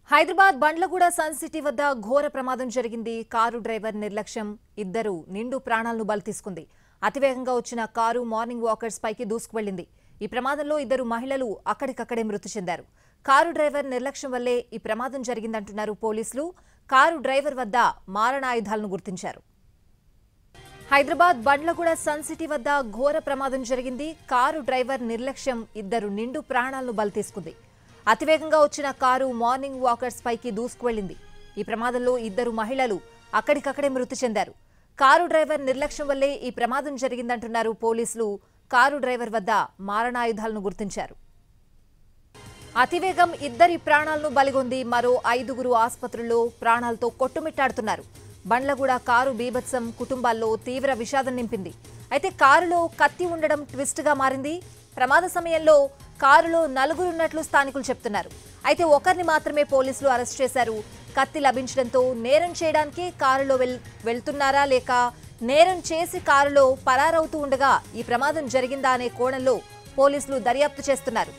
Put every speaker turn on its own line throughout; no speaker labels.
Hyderabad Bandlaguda sun city వద్ద ఘోర ప్రమాదం జరిగింది కారు డ్రైవర్ నిర్లక్ష్యం ఇద్దరు నిండు ప్రాణాలను బలి తీసుకుంది అతివేగంగా వచ్చిన కారు మార్నింగ్ వాకర్స్ పైకి దూసుకువెళ్లింది ఈ ప్రమాదంలో ఇద్దరు మహిళలు అక్కడికక్కడే మృతి చెందారు కారు డ్రైవర్ నిర్లక్ష్యం వల్లే ఈ ప్రమాదం జరిగిందంటున్నారు పోలీసులు కారు డ్రైవర్ వద్ద మారణాయుధాలను గుర్తించారు హైదరాబాద్ బండ్లగూడ సన్ సిటీ వద్ద ఘోర ప్రమాదం జరిగింది కారు డ్రైవర్ నిర్లక్ష్యం ఇద్దరు నిండు ప్రాణాలను బలి తీసుకుంది అతివేగంగా వచ్చిన కారు మార్నింగ్ వాకర్స్ పైకి దూసుకువెళ్లింది ఈ ప్రమాదంలో ఇద్దరు మహిళలు అక్కడికక్కడే మృతి చెందారు కారు డ్రైవర్ నిర్లక్ష్యం వల్లే ఈ ప్రమాదం జరిగిందంటున్నారు పోలీసులు కారు డ్రైవర్ వద్ద మారణాయుధాలను గుర్తించారు అతివేగం ఇద్దరి ప్రాణాలను బలిగొంది మరో ఐదుగురు ఆసుపత్రుల్లో ప్రాణాలతో కొట్టుమిట్టాడుతున్నారు బండ్లగూడ కారు బీభత్సం కుటుంబాల్లో తీవ్ర విషాదం నింపింది అయితే కారులో కత్తి ఉండడం ట్విస్ట్ గా మారింది ప్రమాద సమయంలో కారులో నలుగురున్నట్లు స్థానికులు చెప్తున్నారు అయితే ఒకరిని మాత్రమే పోలీసులు అరెస్ట్ చేశారు కత్తి లభించడంతో నేరం చేయడానికి కారులో వెల్ వెళ్తున్నారా లేక నేరం చేసి కారులో పరారవుతూ ఉండగా ఈ ప్రమాదం జరిగిందా అనే కోణంలో పోలీసులు దర్యాప్తు చేస్తున్నారు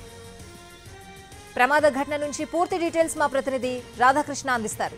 ప్రమాద ఘటన నుంచి పూర్తి డీటెయిల్స్ మా ప్రతినిధి రాధాకృష్ణ అందిస్తారు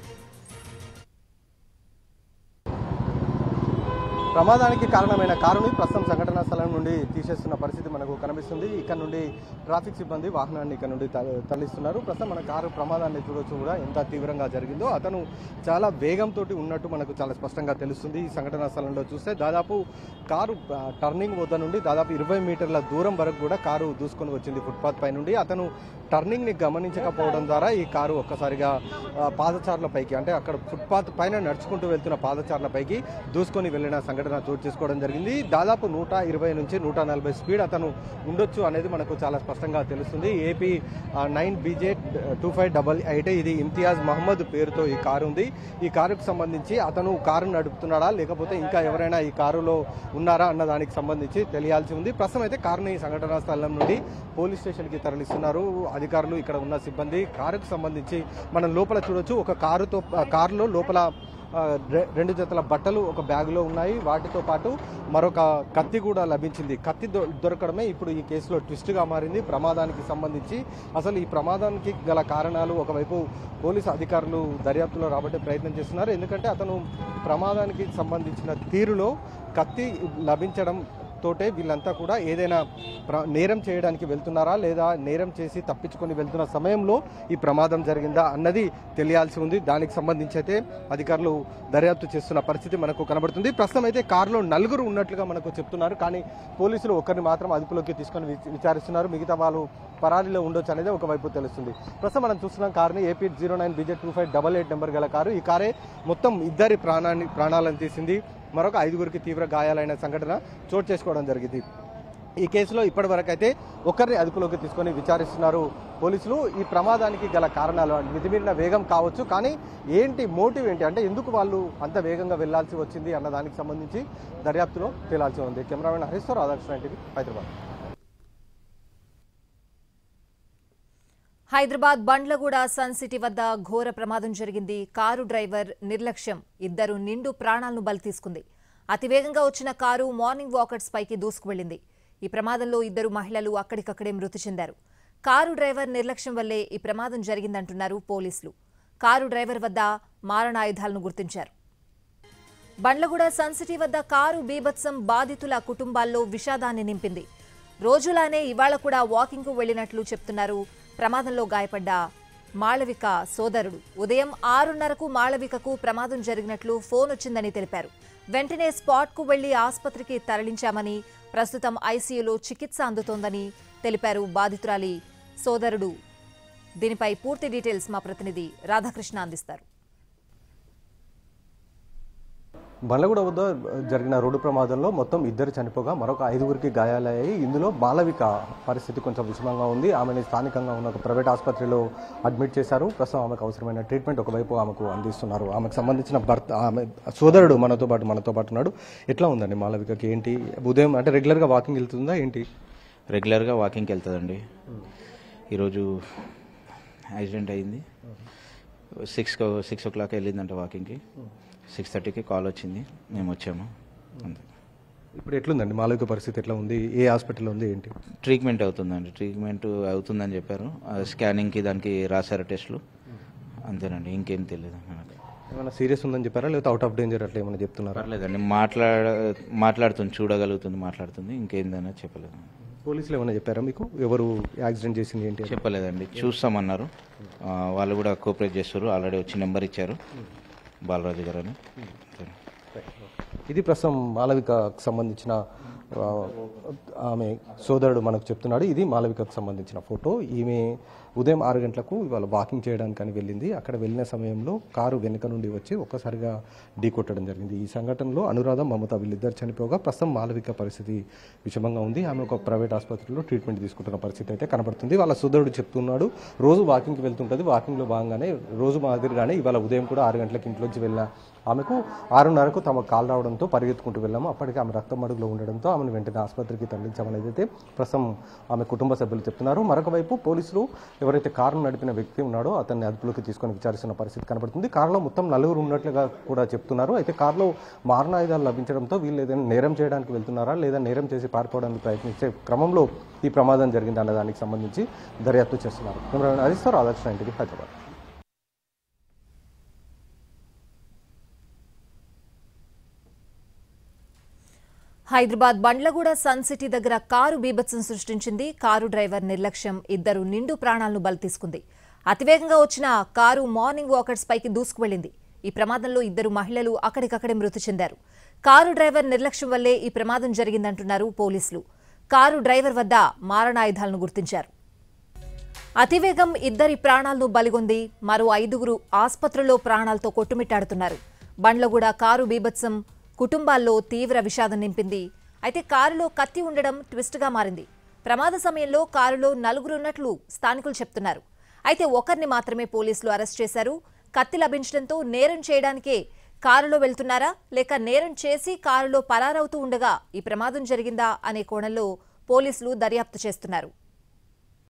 ప్రమాదానికి కారణమైన కారుని ప్రస్తుతం సంఘటనా స్థలం నుండి తీసేస్తున్న పరిస్థితి మనకు కనిపిస్తుంది ఇక్కడ నుండి ట్రాఫిక్ సిబ్బంది వాహనాన్ని ఇక్కడ నుండి త- తరలిస్తున్నారు ప్రస్తుతం మన కారు ప్రమాదాన్ని చూడొచ్చు కూడా ఎంత తీవ్రంగా జరిగిందో అతను చాలా వేగంతో ఉన్నట్టు మనకు చాలా స్పష్టంగా తెలుస్తుంది ఈ సంఘటనా స్థలంలో చూస్తే దాదాపు కారు ఆ, టర్నింగ్ వద్ద నుండి దాదాపు ఇరవై మీటర్ల దూరం వరకు కూడా కారు దూసుకొని వచ్చింది ఫుట్పాత్ పై నుండి అతను టర్నింగ్ ని గమనించకపోవడం ద్వారా ఈ కారు ఒక్కసారిగా ఆ, పాదచారుల పైకి అంటే అక్కడ ఫుట్పాత్ పైన నడుచుకుంటూ వెళ్తున్న పాదచారుల పైకి దూసుకొని వెళ్ళిన సంఘటన చోటు చేసుకోవడం జరిగింది దాదాపు నూట ఇరవై నుంచి నూట నలభై స్పీడ్ అతను ఉండొచ్చు అనేది మనకు చాలా స్పష్టంగా తెలుస్తుంది AP nine BJ two five double eight ఇది ఇమ్తియాజ్ మహమ్మద్ పేరుతో ఈ కారు ఉంది ఈ కారుకు సంబంధించి అతను కారు నడుపుతున్నాడా లేకపోతే ఇంకా ఎవరైనా ఈ కారులో ఉన్నారా అన్న దానికి సంబంధించి తెలియాల్సి ఉంది ప్రస్తుతం అయితే కారుని సంఘటనా స్థలం నుండి పోలీస్ స్టేషన్కి తరలిస్తున్నారు అధికారులు ఇక్కడ ఉన్న సిబ్బంది కారుకు సంబంధించి మనం లోపల చూడొచ్చు ఒక కారుతో కారులో లోపల ఆ, రె- రెండు జతల బట్టలు ఒక బ్యాగులో ఉన్నాయి వాటితో పాటు మరొక కత్తి కూడా లభించింది కత్తి దొ- దొరకడమే ఇప్పుడు ఈ కేసులో ట్విస్ట్గా మారింది ప్రమాదానికి సంబంధించి అసలు ఈ ప్రమాదానికి గల కారణాలు ఒకవైపు పోలీసు అధికారులు దర్యాప్తులో రాబట్టే ప్రయత్నం చేస్తున్నారు ఎందుకంటే అతను ప్రమాదానికి సంబంధించిన తీరులో కత్తి లభించడం తోటే వీళ్ళంతా కూడా ఏదైనా ప్ర- నేరం చేయడానికి వెళ్తున్నారా లేదా నేరం చేసి తప్పించుకొని వెళ్తున్న సమయంలో ఈ ప్రమాదం జరిగిందా అన్నది తెలియాల్సి ఉంది దానికి సంబంధించి అయితే అధికారులు దర్యాప్తు చేస్తున్న పరిస్థితి మనకు కనబడుతుంది ప్రస్తుతం అయితే కారులో నలుగురు ఉన్నట్లుగా మనకు చెప్తున్నారు కానీ పోలీసులు ఒకరిని మాత్రం అదుపులోకి తీసుకొని విచ- విచారిస్తున్నారు మిగతా వాళ్ళు పరారీలో ఉండొచ్చు అనేది ఒకవైపు తెలుస్తుంది ప్రస్తుతం మనం చూస్తున్నాం కారుని AP zero nine BJ two five double eight number గల కారు ఈ కారే మొత్తం ఇద్దరి ప్రాణాన్ని ప్రాణాలను తీసింది మరొక ఐదుగురికి తీవ్ర గాయాలైన సంఘటన చోటు చేసుకోవడం జరిగింది ఈ కేసులో ఇప్పటి వరకు అయితే ఒకరిని అదుపులోకి తీసుకొని విచారిస్తున్నారు పోలీసులు ఈ ప్రమాదానికి గల కారణాలు మితిమీరిన వేగం కావచ్చు కానీ ఏంటి మోటివ్ ఏంటి అంటే ఎందుకు వాళ్ళు అంత వేగంగా వెళ్లాల్సి వచ్చింది అన్న దానికి సంబంధించి దర్యాప్తులో తేలాల్సి ఉంది cameraman Harishwar Radhakrishna TV Hyderabad
Hyderabad Bandlaguda sun city వద్ద ఘోర ప్రమాదం జరిగింది కారు డ్రైవర్ నిర్లక్ష్యం ఇద్దరు నిండు ప్రాణాలను బలి తీసుకుంది అతివేగంగా వచ్చిన కారు మార్నింగ్ వాకర్స్ పైకి దూసుకువెళ్లింది ఈ ప్రమాదంలో ఇద్దరు మహిళలు అక్కడికక్కడే మృతి చెందారు కారు డ్రైవర్ నిర్లక్ష్యం వల్లే ఈ ప్రమాదం జరిగిందంటున్నారు పోలీసులు కారు డ్రైవర్ వద్ద మారణాయుధాలను గుర్తించారు బండ్లగూడ సన్ సిటీ వద్ద కారు బీభత్సం బాధితుల కుటుంబాల్లో విషాదాన్ని నింపింది రోజులానే ఇవాళ కూడా వాకింగ్కు వెళ్లినట్లు చెప్తున్నారు ప్రమాదంలో గాయపడ్డ మాళవిక సోదరుడు ఉదయం ఆరున్నరకు మాళవికకు ప్రమాదం జరిగినట్లు ఫోన్ వచ్చిందని తెలిపారు వెంటనే స్పాట్కు వెళ్లి ఆసుపత్రికి తరలించామని ప్రస్తుతం ఐసీయూలో చికిత్స అందుతోందని తెలిపారు బాధితురాలి సోదరుడు దీనిపై పూర్తి డీటెయిల్స్ మా ప్రతినిధి రాధాకృష్ణ అందిస్తారు
బండ్లగూడ వద్ద జరిగిన రోడ్డు ప్రమాదంలో మొత్తం ఇద్దరు చనిపోగా మరొక ఐదుగురికి గాయాలయ్యాయి ఇందులో మాలవిక పరిస్థితి కొంచెం విషమంగా ఉంది ఆమెని స్థానికంగా ఉన్న ఒక ప్రైవేట్ ఆసుపత్రిలో అడ్మిట్ చేశారు ప్రస్తుతం ఆమెకు అవసరమైన ట్రీట్మెంట్ ఒకవైపు ఆమెకు అందిస్తున్నారు ఆమెకు సంబంధించిన భర్త ఆమె సోదరుడు మనతో పాటు మనతో పాటు ఉన్నాడు ఎట్లా ఉందండి మాలవికకి ఏంటి ఉదయం అంటే రెగ్యులర్గా వాకింగ్ వెళ్తుందా ఏంటి
రెగ్యులర్గా వాకింగ్కి వెళ్తుందండి ఈరోజు యాక్సిడెంట్ అయింది సిక్స్ సిక్స్ ఓ క్లాక్ వెళ్ళిందంట వాకింగ్కి సిక్స్ థర్టీకి కాల్ వచ్చింది మేము వచ్చాము అంతే
ఇప్పుడు ఎట్లుందండి మాలవిక పరిస్థితి ఎట్లా ఉంది ఏ హాస్పిటల్లో ఉంది ఏంటి
ట్రీట్మెంట్ అవుతుందండి ట్రీట్మెంట్ అవుతుందని చెప్పారు ఆ స్కానింగ్కి దానికి రాశారు టెస్ట్లు అంతేనండి ఇంకేం తెలియదు మనకు
ఏమైనా సీరియస్ ఉందని చెప్పారా లేకపోతే అవుట్ ఆఫ్ డేంజర్ అట్లా ఏమైనా చెప్తున్నారా
పర్లేదండి మాట్లాడ మాట్లాడుతుంది చూడగలుగుతుంది మాట్లాడుతుంది ఇంకేందన్నా చెప్పలేదు
పోలీసులు ఏమైనా చెప్పారా మీకు ఎవరు యాక్సిడెంట్ చేసింది ఏంటి అని?
చెప్పలేదండి చూస్తామన్నారు ఆ, వాళ్ళు కూడా కోఆపరేట్ చేస్తారు ఆల్రెడీ వచ్చి నెంబర్ ఇచ్చారు బాలరాజు గారు అని అంతే.
ఇది ప్రస్తుతం మాలవికకు సంబంధించిన ఆ, ఆమె సోదరుడు మనకు చెప్తున్నాడు ఇది మాలవికకు సంబంధించిన ఫోటో ఈమె ఉదయం ఆరు గంటలకు ఇవాళ వాకింగ్ చేయడానికి అని వెళ్ళింది అక్కడ వెళ్ళిన సమయంలో కారు వెనుక నుండి వచ్చి ఒక్కసారిగా ఢీకొట్టడం జరిగింది ఈ సంఘటనలో అనురాధ మమత వీళ్ళిద్దరు చనిపోగా ప్రస్తుతం మాలవిక పరిస్థితి విషమంగా ఉంది ఆమె ఒక ప్రైవేట్ ఆసుపత్రిలో ట్రీట్మెంట్ తీసుకుంటున్న పరిస్థితి అయితే కనబడుతుంది వాళ్ళ సోదరుడు చెప్తున్నాడు రోజు వాకింగ్కి వెళ్తుంటుంది వాకింగ్లో భాగంగానే రోజు మాదిరిగానే ఇవాళ ఉదయం కూడా ఆరు గంటలకు ఇంట్లోంచి వెళ్ళిన ఆమెకు ఆరున్నరకు తమ కాల్ రావడంతో పరిగెత్తుకుంటూ వెళ్ళాము అప్పటికి ఆమె రక్తం అడుగులో ఉండడంతో ఆమెను వెంటనే ఆసుపత్రికి తరలించామనేది అయితే ప్రస్తుతం ఆమె కుటుంబ సభ్యులు చెప్తున్నారు మరొక వైపు పోలీసులు ఎవరైతే కారును నడిపిన వ్యక్తి ఉన్నాడో అతన్ని అదుపులోకి తీసుకొని విచారిస్తున్న పరిస్థితి కనబడుతుంది కారులో మొత్తం నలుగురు ఉన్నట్లుగా కూడా చెప్తున్నారు అయితే కారులో మారణాయుధాలు లభించడంతో వీళ్ళు ఏదైనా నేరం చేయడానికి వెళ్తున్నారా లేదా నేరం చేసి పారిపోవడానికి ప్రయత్నించే క్రమంలో ఈ ప్రమాదం జరిగింది అన్న దానికి సంబంధించి దర్యాప్తు చేస్తున్నారు కెమెరామెన్ హరీశ్వర్ రాధాకృష్ణ ఇంటికి హైదరాబాద్
హైదరాబాద్ బండ్లగూడ సన్ సిటీ దగ్గర కారు బీభత్సం సృష్టించింది కారు డ్రైవర్ నిర్లక్ష్యం ఇద్దరు నిండు ప్రాణాలను బలి తీసుకుంది అతివేగంగా వచ్చిన కారు మార్నింగ్ వాకర్స్ పైకి దూసుకువెళ్లింది ఈ ప్రమాదంలో ఇద్దరు మహిళలు అక్కడికక్కడే మృతి చెందారు కారు డ్రైవర్ నిర్లక్ష్యం వల్లే ఈ ప్రమాదం జరిగిందంటున్నారు పోలీసులు కారు డ్రైవర్ వద్ద మారణాయుధాలను గుర్తించారు అతివేగం ఇద్దరి ప్రాణాలను బలిగొంది మరో ఐదుగురు ఆసుపత్రిలో ప్రాణాలతో కొట్టుమిట్టాడుతున్నారు బండ్లగూడ కారు బీభత్సం కుటుంబాల్లో తీవ్ర విషాదం నింపింది అయితే కారులో కత్తి ఉండడం ట్విస్ట్గా మారింది ప్రమాద సమయంలో కారులో నలుగురు ఉన్నట్లు స్థానికులు చెప్తున్నారు అయితే ఒకరిని మాత్రమే పోలీసులు అరెస్ట్ చేశారు కత్తి లభించడంతో నేరం చేయడానికే కారులో వెళ్తున్నారా లేక నేరం చేసి కారులో పరారవుతూ ఉండగా ఈ ప్రమాదం జరిగిందా అనే కోణంలో పోలీసులు దర్యాప్తు చేస్తున్నారు